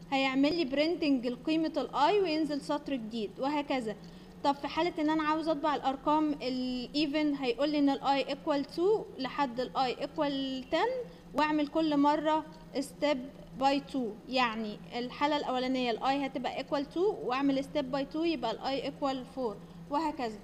هيعمل لي برينتنج لقيمه الاي وينزل سطر جديد وهكذا طب في حاله ان انا عاوز اطبع الارقام الايفن هيقول لي ان الاي ايكوال 2 لحد الاي ايكوال 10 واعمل كل مره ستيب باي 2 يعني الحاله الاولانيه الاي هتبقى ايكوال 2 واعمل ستيب باي 2 يبقى الاي ايكوال 4 وهكذا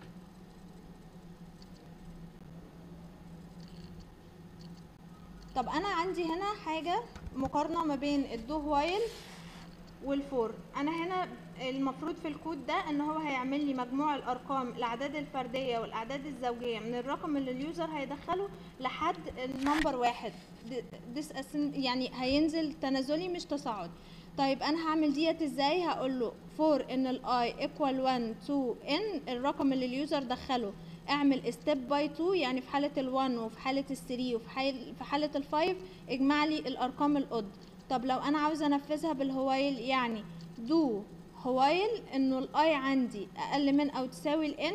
طب انا عندي هنا حاجه مقارنه ما بين الدو وايل والفور انا هنا المفروض في الكود ده ان هو هيعمل لي مجموع الارقام الاعداد الفرديه والاعداد الزوجيه من الرقم اللي اليوزر هيدخله لحد النمبر واحد ديس يعني هينزل تنازلي مش تصاعدي طيب انا هعمل ديت ازاي هقول له فور ان الاي ايكوال 1 تو ان الرقم اللي اليوزر دخله اعمل ستيب باي 2 يعني في حاله ال1 وفي حاله ال3 وفي حاله في حاله ال5 اجمع لي الارقام الاود طب لو انا عاوزه انفذها بالهوايل يعني دو هوايل انه الاي عندي اقل من او تساوي الان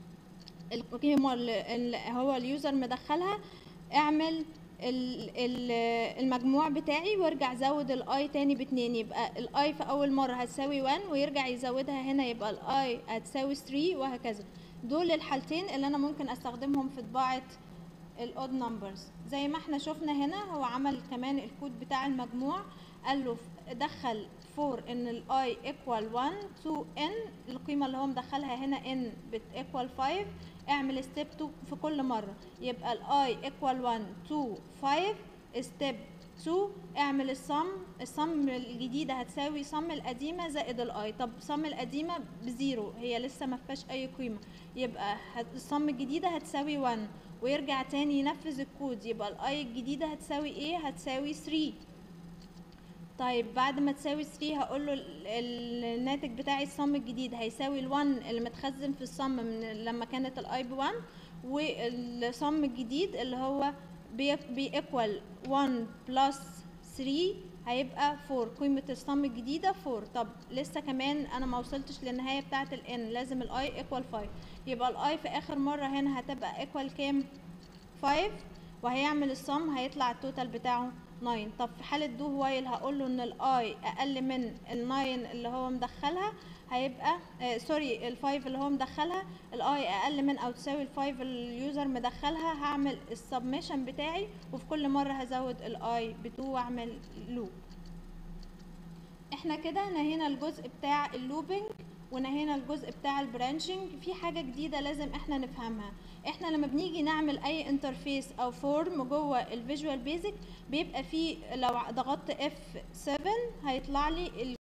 القيمه اللي هو اليوزر مدخلها اعمل ال- ال- المجموع بتاعي وارجع زود الاي تاني باتنين يبقى الاي في اول مره هتساوي 1 ويرجع يزودها هنا يبقى الاي هتساوي 3 وهكذا دول الحالتين اللي انا ممكن استخدمهم في طباعه الاود نمبرز زي ما احنا شفنا هنا هو عمل كمان الكود بتاع المجموع قال له دخل فور ان الاي ايكوال 1 تو ان القيمه اللي هو مدخلها هنا ان بتيكوال 5 اعمل ستيب 2 في كل مره يبقى الاي ايكوال 1 تو 5 ستيب 2 اعمل الصم الصم الجديده هتساوي صم القديمه زائد الاي طب صم القديمه بزيرو هي لسه ما فيهاش اي قيمه يبقى هت- الصم الجديده هتساوي 1 ويرجع تاني ينفذ الكود يبقى الاي الجديده هتساوي ايه هتساوي 3 طيب بعد ما تساوي 3 هقول له ال- ال- الناتج بتاعي الصم الجديد هيساوي ال1 اللي متخزن في الصم من لما كانت الاي ب 1 والصم الجديد اللي هو بيكوال 1 بلس 3 هيبقى 4 قيمة الصم الجديدة 4 طب لسه كمان انا ما وصلتش للنهاية بتاعة الان لازم الاي ايكوال 5 يبقى الاي في اخر مرة هنا هتبقى ايكوال كام 5 وهيعمل الصم هيطلع التوتال بتاعه 9 طب في حالة دو وايل هقول له ان الاي اقل من ال 9 اللي هو مدخلها هيبقى آه سوري ال 5 اللي هو مدخلها الاي اقل من او تساوي ال 5 اليوزر مدخلها هعمل السبمشن بتاعي وفي كل مرة هزود الاي ب 2 واعمل لوب احنا كده نهينا الجزء بتاع اللوبينج ونهينا الجزء بتاع البرانشنج في حاجة جديدة لازم احنا نفهمها احنا لما بنيجي نعمل اي انترفيس او فورم جوه الفيجوال بيزك بيبقى فيه لو ضغطت F7 هيطلع لي